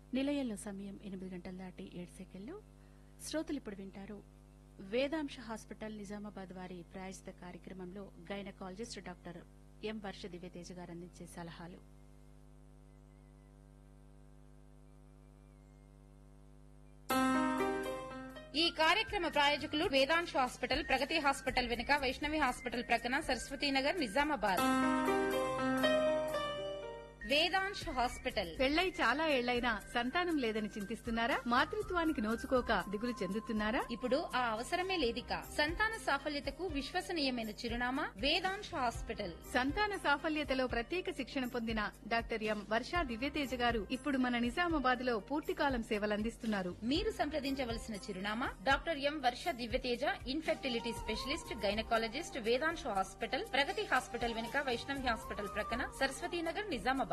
నిలయంలో సమయం ఎనిమిది గంటల దాటి ఏడు సెకండ్లు శ్రోతలు ఇప్పుడు వింటారు వేదాంశ హాస్పిటల్ నిజామాబాద్ వారి ప్రాయోజిత కార్యక్రమంలో gynaecologist doctor M Varsha Divyateja గారు అందించే సలహాలు ఈ కార్యక్రమ ప్రాయోజకులు వేదాంశ్ హాస్పిటల్ ప్రగతి హాస్పిటల్ వెనుక వైష్ణవి హాస్పిటల్ ప్రక్కన సరస్వతీనగర్ నిజామాబాద్ వేదాంశ్ హాస్పిటల్ పెళ్లై చాలా ఏళ్లైనా సంతానం లేదని చింతిస్తున్నారా మాతృత్వానికి నోచుకోక దిగులు చెందుతున్నారా ఇప్పుడు ఆ అవసరమే లేదిక సంతాన సాఫల్యతకు విశ్వసనీయమైన చిరునామా వేదాంశ్ హాస్పిటల్ సంతాన సాఫల్యతలో ప్రత్యేక శిక్షణ పొందిన డాక్టర్ ఎం వర్షా దివ్యతేజ గారు ఇప్పుడు మన నిజామాబాద్ లో పూర్తికాలం సేవలందిస్తున్నారు మీరు సంప్రదించవలసిన చిరునామా doctor M Varsha Divyateja infertility specialist gynaecologist Vedansh hospital Pragati hospital వెనుక వైష్ణవి హాస్పిటల్ ప్రక్కన సరస్వతీనగర్ నిజామాబాద్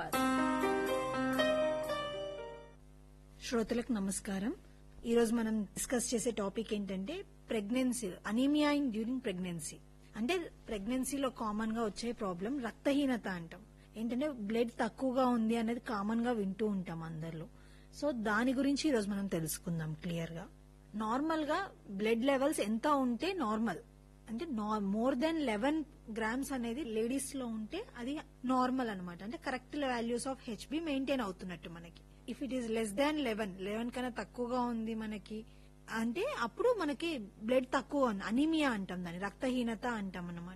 శ్రోతలకు నమస్కారం ఈ రోజు మనం డిస్కస్ చేసే టాపిక్ ఏంటంటే pregnancy anaemia in during pregnancy అంటే ప్రెగ్నెన్సీలో కామన్ గా వచ్చే ప్రాబ్లం రక్తహీనత అంటాం ఏంటంటే బ్లడ్ తక్కువగా ఉంది అనేది కామన్ గా వింటూ ఉంటాం అందరిలో సో దాని గురించి ఈ రోజు మనం తెలుసుకుందాం క్లియర్ గా నార్మల్ గా బ్లడ్ లెవెల్స్ ఎంత ఉంటే నార్మల్ అంటే మోర్ దెన్ లెవెన్ గ్రామ్స్ అనేది లేడీస్ లో ఉంటే అది నార్మల్ అన్నమాట అంటే correct values of HB maintain అవుతున్నట్టు మనకి if it is less than eleven eleven కన్నా తక్కువగా ఉంది మనకి అంటే అప్పుడు మనకి బ్లడ్ తక్కువ అనీమియా అంటాం దాన్ని రక్తహీనత అంటాం అన్నమాట